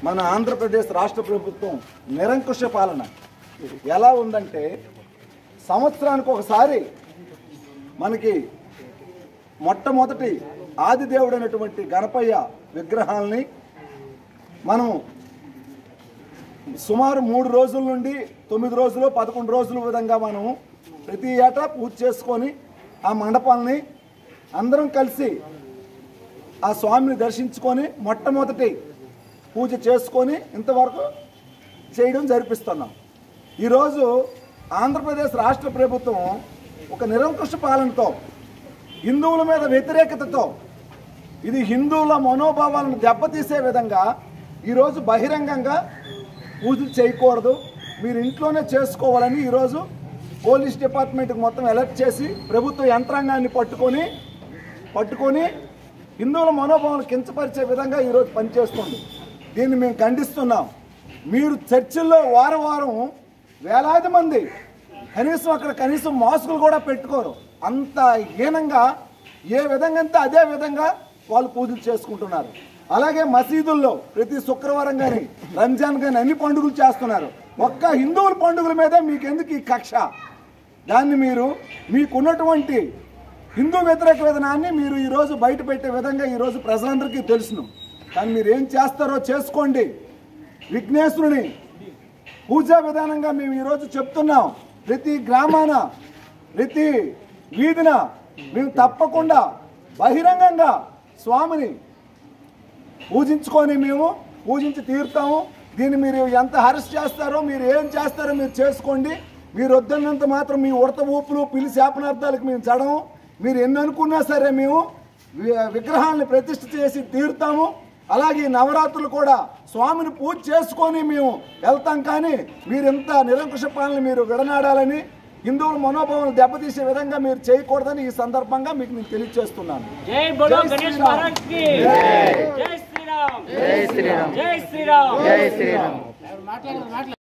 మన ఆంధ్రప్రదేశ్ రాష్ట్ర ప్రభుత్వం నిరంకుశ పాలన ఎలా ఉందంటే సంవత్సరానికి ఒకసారి మనకి మొట్టమొదటి ఆదిదేవుడు అయినటువంటి గణపయ్య విగ్రహాలని మనం సుమారు మూడు రోజుల నుండి తొమ్మిది రోజులు పదకొండు రోజుల విధంగా మనం ప్రతి ఏటా పూజ చేసుకొని ఆ మండపాలని అందరం కలిసి ఆ స్వామిని దర్శించుకొని మొట్టమొదటి పూజ చేసుకొని ఇంతవరకు చేయడం జరిపిస్తున్నాం ఈరోజు ఆంధ్రప్రదేశ్ రాష్ట్ర ప్రభుత్వం ఒక నిరంకుశ పాలనతో హిందువుల మీద వ్యతిరేకతతో ఇది హిందువుల మనోభావాలను దెబ్బతీసే విధంగా ఈరోజు బహిరంగంగా పూజలు చేయకూడదు మీరు ఇంట్లోనే చేసుకోవాలని ఈరోజు పోలీస్ డిపార్ట్మెంట్కి మొత్తం అలర్ట్ చేసి ప్రభుత్వ యంత్రాంగాన్ని పట్టుకొని పట్టుకొని హిందువుల మనోభావాలు కించపరిచే విధంగా ఈరోజు పనిచేస్తుంది దీన్ని మేము ఖండిస్తున్నాం మీరు చర్చిల్లో వారం వారం వేలాది మంది కనీసం అక్కడ కనీసం మాస్కులు కూడా పెట్టుకోరు అంత హీనంగా ఏ విధంగా అంతే అదే విధంగా వాళ్ళు పూజలు చేసుకుంటున్నారు అలాగే మసీదుల్లో ప్రతి శుక్రవారం కానీ రంజాన్ కానీ అన్ని పండుగలు చేస్తున్నారు ఒక్క హిందువుల పండుగల మీద మీకు ఎందుకు ఈ కక్ష దాన్ని మీరు మీకున్నటువంటి హిందూ వ్యతిరేక విధానాన్ని మీరు ఈరోజు బయట పెట్టే విధంగా ఈరోజు ప్రజలందరికీ తెలుసును కానీ మీరు ఏం చేస్తారో చేసుకోండి విఘ్నేశ్వరుని పూజా విధానంగా మేము ఈరోజు చెప్తున్నాం ప్రతి గ్రామాన ప్రతి వీధిన మేము తప్పకుండా బహిరంగంగా స్వామిని పూజించుకొని మేము పూజించి తీరుతాము దీన్ని మీరు ఎంత అరెస్ట్ చేస్తారో మీరు ఏం చేస్తారో మీరు చేసుకోండి మీరు వద్దన్నంత మాత్రం మీ ఉడత ఊపులు పిలి శాపనార్థాలకు మేము జడము మీరు ఎన్ని అనుకున్నా సరే మేము వి- విగ్రహాలను ప్రతిష్ఠ చేసి తీరుతాము అలాగే ఈ నవరాత్రులు కూడా స్వామిని పూజ చేసుకొని మేము వెళ్తాం కానీ మీరు ఇంత నిరంకుశ పాలన మీరు విడనాడాలని హిందువుల మనోభావాలు దెబ్బతీసే విధంగా మీరు చేయకూడదని ఈ సందర్భంగా మీకు నేను తెలియజేస్తున్నాను జై బోలో జై గణేష్ శ్రీరామ్. మహారాజ్ కి జై శ్రీరామ్ జై శ్రీరామ్ జై శ్రీరామ్ జై శ్రీరామ్